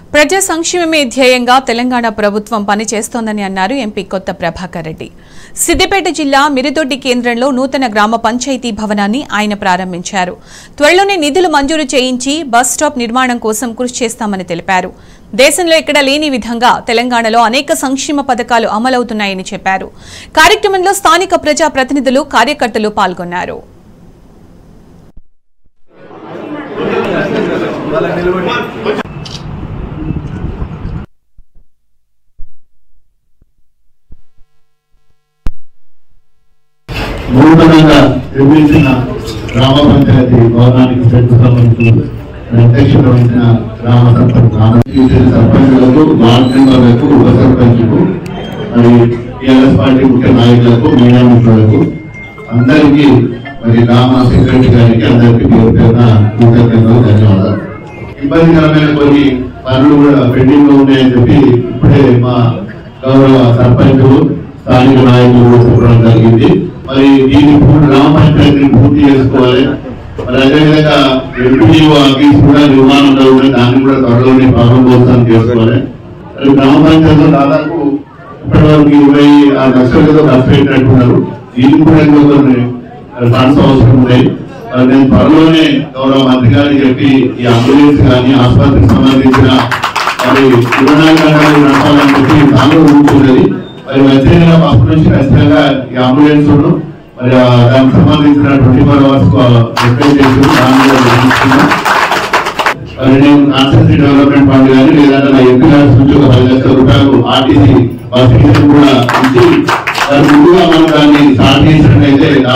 ప్రజా సంక్షేమమే ధ్యేయంగా తెలంగాణ ప్రభుత్వం పనిచేస్తోందని అన్నారు ఎంపీ కొత్త ప్రభాకర్ రెడ్డి సిద్దిపేట జిల్లా మిరిదొడ్డి కేంద్రంలో నూతన గ్రామ పంచాయతీ భవనాన్ని ఆయన ప్రారంభించారు త్వరలోనే నిధులు మంజూరు చేయించి బస్ స్టాప్ నిర్మాణం కోసం కృషి చేస్తామని తెలిపారు దేశంలో ఎక్కడ లేని విధంగా తెలంగాణలో అనేక సంక్షేమ పథకాలు అమలవుతున్నాయని చెప్పారు కార్యక్రమంలో స్థానిక ప్రజా ప్రతినిధులు కార్యకర్తలు పాల్గొన్నారు నూతనంగా నిర్మించిన గ్రామ పంచాయతీ భవనానికి శంకుస్థాపనకు అధ్యక్షత వహించిన గ్రామ సర్పంచ్ గ్రామ టీచర్ సర్పంచులకు వార్డు మెంబర్లకు ఉప సర్పంచ్కు మరి టీఆర్ఎస్ పార్టీ ముఖ్య నాయకులకు మీడియా మిత్రులకు అందరికీ మరి గ్రామ సెక్రటరీ గారికి అందరికీ పేరు పేరున కృతజ్ఞతలు ధన్యవాదాలు ఇబ్బందికరమైన కొన్ని పనులు కూడా పెండింగ్ లో ఉన్నాయని చెప్పి ఇప్పుడే మా గౌరవ సర్పంచ్ స్థానిక నాయకులు కూడా చెప్పడం జరిగింది మరి దీన్ని పూర్తి గ్రామ పంచాయతీని పూర్తి చేసుకోవాలి మరి అదేవిధంగా ఎంపీడీఓ ఆఫీస్ కూడా నిర్మాణంలో ఉన్నాయి దాన్ని కూడా త్వరలోనే ప్రారంభోత్సవం చేసుకోవాలి మరి గ్రామ పంచాయతీలో దాదాపు ఇప్పటివరకు ఇరవై ఆరు లక్షలు ఏదో ఖర్చు పెట్టినట్టున్నారు దీనికి కూడా ఇంకా కొన్ని ఫండ్స్ అవసరం ఉన్నాయి మరి నేను త్వరలోనే గౌరవ మంత్రి గారికి చెప్పి ఈ అంబులెన్స్ కానీ ఆసుపత్రికి సంబంధించిన మరి ఇరవై నాలుగు గంటలు నడపాలని చెప్పి దానిలో ఉంటున్నది మరి వచ్చే నెల ఫస్ట్ నుంచి ఖచ్చితంగా ఈ అంబులెన్స్ మరి ఆ దానికి సంబంధించిన ట్వంటీ ఫోర్ అవర్స్ రిపేర్ చేసి దాన్ని కూడా నిర్మిస్తున్నాం. మరి నేను కాన్స్టిట్యూన్సీ డెవలప్మెంట్ ఫండ్ కానీ లేదంటే నా ఎంపీ గారి నుంచి ఒక పది లక్షల రూపాయలు ఆర్టీసీ బస్ టికెట్ కూడా ఇచ్చి దాని ముందుగా మనం దాన్ని స్టార్ట్ చేసినట్లయితే